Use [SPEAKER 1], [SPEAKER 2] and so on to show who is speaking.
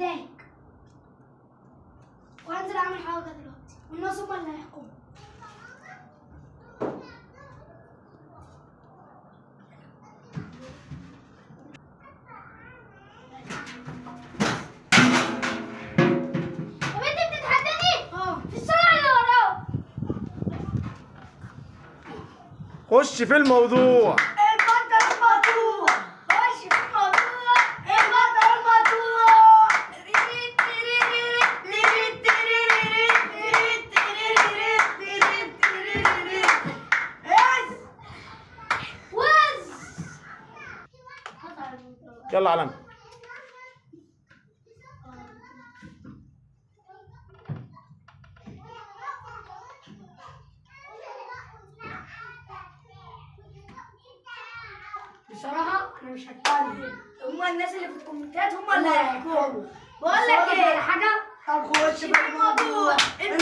[SPEAKER 1] هتضايق وهنزل اعمل حاجه دلوقتي والناس هم اللي هيحكموا طب انت بتتحداني؟ اه في الشارع اللي وراه
[SPEAKER 2] خش في الموضوع
[SPEAKER 1] البطل الموضوع خش في الموضوع البطل الموضوع وز
[SPEAKER 2] يلا علم
[SPEAKER 1] بصراحة أنا مش هتكلم هما الناس اللي في الكومنتات هما اللي هيحكموا بقول لك إيه حاجة
[SPEAKER 3] طب خش في الموضوع